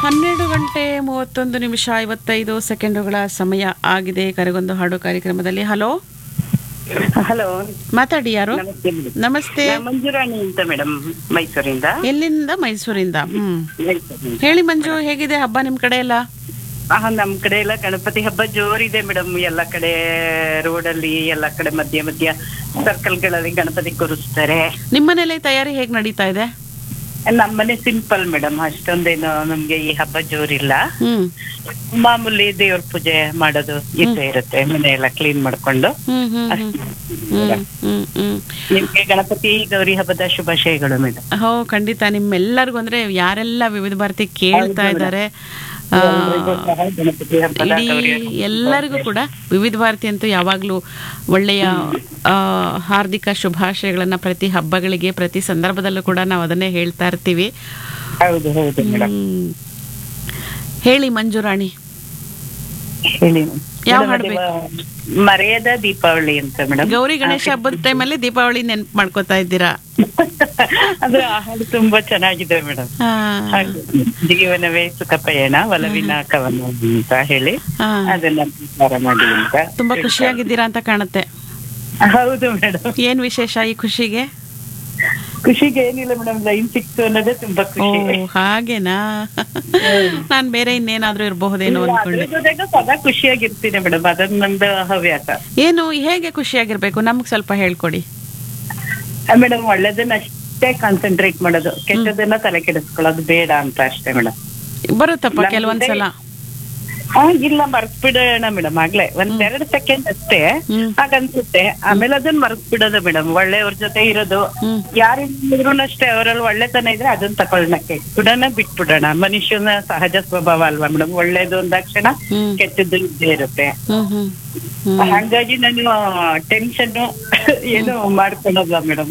ಹನ್ನೆರಡು ಗಂಟೆ ಮೂವತ್ತೊಂದು ನಿಮಿಷ ಐವತ್ತೈದು ಸೆಕೆಂಡುಗಳ ಸಮಯ ಆಗಿದೆ ಕರೆಗೊಂದು ಹಾಡು ಕಾರ್ಯಕ್ರಮದಲ್ಲಿ ಹಲೋ ಹಲೋ ಮಾತಾಡಿ ಯಾರು ನಮಸ್ತೆ ಮೇಡಮ್ ನಮಸ್ತೆ ನಾನು ಮಂಜುರಾಣಿ ಅಂತ ಮೇಡಮ್ ಮೈಸೂರಿಂದ ಎಲ್ಲಿಂದ ಮೈಸೂರಿಂದ ಹ್ಮ್ ಮೈಸೂರಿಂದ. ಹೇಳಿ ಮಂಜು ಹೇಗಿದೆ ಹಬ್ಬ ನಿಮ್ ಕಡೆ ಎಲ್ಲ ಆ, ನಮ್ ಕಡೆ ಎಲ್ಲ ಗಣಪತಿ ಹಬ್ಬ ಜೋರಿದೆ ಮೇಡಮ್ ಎಲ್ಲ ಕಡೆ ರೋಡಲ್ಲಿ ಎಲ್ಲ ಕಡೆ ಮಧ್ಯ ಮಧ್ಯ ಸರ್ಕಲ್ಗಳಲ್ಲಿ ಗಣಪತಿ ಕೂರಿಸ್ತಾರೆ ನಿಮ್ಮನೇಲಿ ತಯಾರಿ ಹೇಗ್ ನಡೀತಾ ಇದೆ ನಮ್ಮನೆ ಸಿಂಪಲ್ ಮೇಡಮ್ ಅಷ್ಟೊಂದೇನು ನಮ್ಗೆ ಈ ಹಬ್ಬ ಜೋರಿಲ್ಲ ಹ್ಮ್ ಮಾಮೂಲಿ ದೇವ್ರ ಪೂಜೆ ಮಾಡೋದು ಇದ್ದೇ ಇರುತ್ತೆ ಮನೆ ಎಲ್ಲ ಕ್ಲೀನ್ ಮಾಡ್ಕೊಂಡು ಹ್ಮ್ ಹ್ಮ್ ಹ್ಮ್ ಹ್ಮ್ ಹ್ಮ್ ಹ್ಮ್ ನಿಮ್ಗೆ ಗಣಪತಿ ಗೌರಿ ಹಬ್ಬದ ಶುಭಾಶಯಗಳು ಮೇಡಮ್ ಹೋ ಖಂಡಿತ ನಿಮ್ಮೆಲ್ಲರಿಗೂ ಅಂದ್ರೆ ಯಾರೆಲ್ಲ ವಿವಿಧ ಭಾರತಿ ಕೇಳ್ತಾ ಇದ್ದಾರೆ ಆ, ಎಲ್ರಿಗೂ ಸಹ ಗಣಪತಿ ಹಬ್ಬದ ಇಡೀ ಗೌರಿ ಹಬ್ಬದ ಎಲ್ಲರಿಗೂ ಕೂಡ ವಿವಿಧ ಭಾರತಿ ಅಂತೂ ಯಾವಾಗಲೂ ಒಳ್ಳೆಯ ಆ, ಹಾರ್ದಿಕ ಶುಭಾಶಯಗಳನ್ನ ಪ್ರತಿ ಹಬ್ಬಗಳಿಗೆ ಪ್ರತಿ ಸಂದರ್ಭದಲ್ಲೂ ಕೂಡ ನಾವು ಅದನ್ನೇ ಹೇಳ್ತಾ ಇರ್ತೀವಿ ಹೌದು ಹೌದು ಮೇಡಮ್ ಹ್ಮ್. ಹೇಳಿ ಮಂಜುರಾಣಿ ಹೇಳಿ ಯಾವ ಮೇಡಮ್, ಹಾಡು ಅದು ಮರೆಯದ ದೀಪಾವಳಿ ಅಂತ ಮೇಡಮ್ ಗೌರಿ ಗಣೇಶ ಹಬ್ಬದ ಟೈಮಲ್ಲಿ ದೀಪಾವಳಿ ನೆನ್ಪು ಮಾಡ್ಕೋತಾ ಇದ್ದೀರಾ ಅದು ಆ ಹಾಡು ತುಂಬಾ ಚೆನ್ನಾಗಿದೆ ಮೇಡಮ್ ಹಾ, ಜೀವನವೇ ಸುಖ ಪಯಣ ಒಲವಿನ ಕವನ ಅಂತ ಹೇಳಿ ಹಾ. ಅದನ್ನ ಪ್ರಚಾರ ಮಾಡಿ ಅಂತ ತುಂಬಾ ಖುಷಿಯಾಗಿದ್ದೀರಾ ಅಂತ ಕಾಣುತ್ತೆ ಹೌದು ಮೇಡಮ್ ಏನ್ ವಿಶೇಷ ಈ ಖುಷಿಗೆ ಖುಷಿಗೆ ಏನಿಲ್ಲ ಮೇಡಮ್ ಲೈನ್ ಸಿಕ್ತು ಅನ್ನೋದೇ ತುಂಬಾ ಓ ಖುಷಿ ಹಾಗೇನಾ ನಾನ್ ಬೇರೆ ಇನ್ನೇನಾದ್ರೂ ಇರಬಹುದೇನೋ ಅದ್ರ ಅನ್ಕೊಂಡೆ ಜೊತೆಗೆ ಸದಾ ಖುಷಿಯಾಗಿರ್ತೀನಿ ಮೇಡಮ್ ಅದನ್ನ ನಂದು ಹವ್ಯಾಸ ಏನು ಹೇಗೆ ಖುಷಿಯಾಗಿರ್ಬೇಕು ನಮ್ಗೆ ಸ್ವಲ್ಪ ಹೇಳ್ಕೊಡಿ ಮೇಡಮ್ ಒಳ್ಳೇದನ್ನ ಅಷ್ಟೇ ಕಾನ್ಸಂಟ್ರೇಟ್ ಮಾಡೋದು ಕೆಟ್ಟದನ್ನ ತಲೆ ಕೆಡಿಸ್ಕೊಳ್ಳೋದು ಬೇಡ ಅಂತ ಅಷ್ಟೇ ಮೇಡಮ್ ಬರುತ್ತಪ್ಪ ನಮ್ದೇ- ಕೆಲವೊಂದ್ಸಲ ಆ, ಇಲ್ಲ ಮರ್ತ್ ಬಿಡೋಣ ಮೇಡಮ್ ಆಗ್ಲೇ ಒಂದ್ ಎರಡ್ ಸೆಕೆಂಡ್ ಅಷ್ಟೇ ಹ್ಮ್. ಹಾಗನ್ಸುತ್ತೆ ಆಮೇಲೆ ಅದನ್ನ ಮರ್ತ್ ಬಿಡೋದು ಮೇಡಮ್ ಒಳ್ಳೆಯವ್ರ ಜೊತೆ ಇರೋದು ಹ್ಮ್ ಯಾರಿದ್ರು ಅಷ್ಟೇ ಅವರಲ್ಲಿ ಒಳ್ಳೆತನ ಇದ್ರೆ ಅದನ್ನ ತಗೊಳ್ಳಕ್ಕೆ ಬಿಡೋಣ ಬಿಟ್ಬಿಡೋಣ ಮನುಷ್ಯನ ಸಹಜ ಸ್ವಭಾವ ಅಲ್ವಾ ಮೇಡಮ್ ಒಳ್ಳೇದು ಅಂದಾಕ್ಷಣ ಹ್ಮ್ ಕೆಟ್ಟದ್ದು ಇದ್ದೇ ಇರುತ್ತೆ ಹ್ಮ್ ಹ್ಮ್ ಹ್ಮ್ ಹಾಗಾಗಿ ನಾನು ಟೆನ್ಷನ್ ಏನು ಮಾಡ್ಕೊಳಲ್ಲ ಮೇಡಮ್